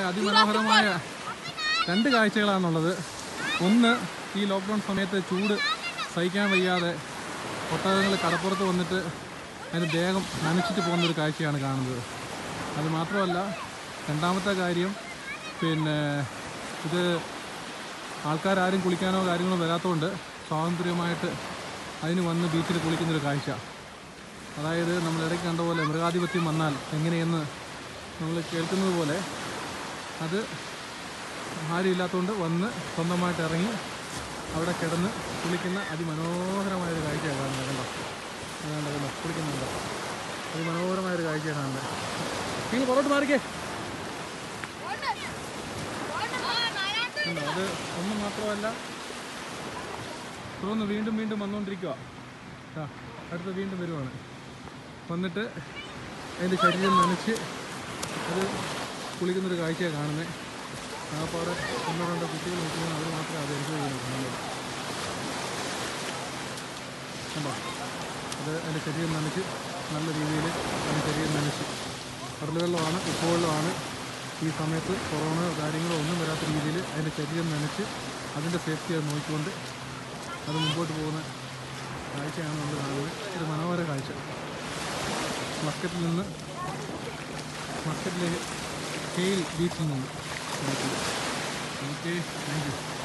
അതിമനോഹരമായ രണ്ട് കാഴ്ചകളാണുള്ളത് ഒന്ന് ഈ ലോക്ക്ഡൗൺ സമയത്ത് ചൂട് സഹിക്കാൻ വയ്യാതെ ഒട്ടകങ്ങൾ കടപ്പുറത്ത് വന്നിട്ട് അതിന് ദേഹം നനച്ചിട്ട് പോകുന്ന ഒരു കാഴ്ചയാണ് കാണുന്നത് അത് മാത്രമല്ല രണ്ടാമത്തെ കാര്യം പിന്നെ ഇത് ആൾക്കാരും കുളിക്കാനോ കാര്യങ്ങളോ വരാത്തതുകൊണ്ട് സ്വാതന്ത്ര്യമായിട്ട് അതിന് വന്ന് ബീച്ചിൽ കുളിക്കുന്നൊരു കാഴ്ച അതായത് നമ്മൾ ഇടയ്ക്ക് കണ്ട പോലെ മൃഗാധിപത്യം വന്നാൽ എങ്ങനെയെന്ന് നമ്മൾ കേൾക്കുന്നത് പോലെ അത് ആരും ഇല്ലാത്തതുകൊണ്ട് വന്ന് സ്വന്തമായിട്ട് ഇറങ്ങി അവിടെ കിടന്ന് കുളിക്കുന്ന അതിമനോഹരമായൊരു കാഴ്ചയാണ് കാണുന്നത് കണ്ടോ അതാണ്ട് കണ്ടോ കുളിക്കുന്നുണ്ടോ അതിമനോഹരമായൊരു കാഴ്ചയാണ് കാണുന്നത് നിങ്ങൾ പുറത്തോട്ട് മാറിക്കേ കണ്ടോ അത് ഒന്ന് മാത്രമല്ല തുടർന്ന് വീണ്ടും വീണ്ടും വന്നുകൊണ്ടിരിക്കുക ആ അടുത്ത് വീണ്ടും വരുവാണ് വന്നിട്ട് അതിൻ്റെ ശരീരം നനച്ച് അത് കുളിക്കുന്നൊരു കാഴ്ചയാണ് കാണുന്നത് ആപ്പാടെ ഒന്നോ രണ്ടോ കുട്ടികൾ നിൽക്കുന്നത് അവർ മാത്രമേ അത് എൻജോയ് ചെയ്യുന്നു കാണുന്നത് കണ്ടോ അത് അതിൻ്റെ ശരീരം നനച്ച് നല്ല രീതിയിൽ അതിൻ്റെ ശരീരം നനച്ച് കടൽ വെള്ളമാണ് ഉപ്പ് വെള്ളമാണ് ഈ സമയത്ത് കൊറോണ കാര്യങ്ങളോ ഒന്നും വരാത്ത രീതിയിൽ അതിൻ്റെ ശരീരം നനച്ച് അതിൻ്റെ സേഫ്റ്റി അത് നോക്കിക്കൊണ്ട് അത് മുമ്പോട്ട് പോകുന്ന കാഴ്ചയാണ് നമ്മൾ കാണുന്നത് ഒരു മനോഹര കാഴ്ച മസ്കറ്റിൽ നിന്ന് മസ്കറ്റിലേക്ക് ഹെയിൽ ബീച്ചിൽ നിന്ന് ഓക്കെ താങ്ക് യു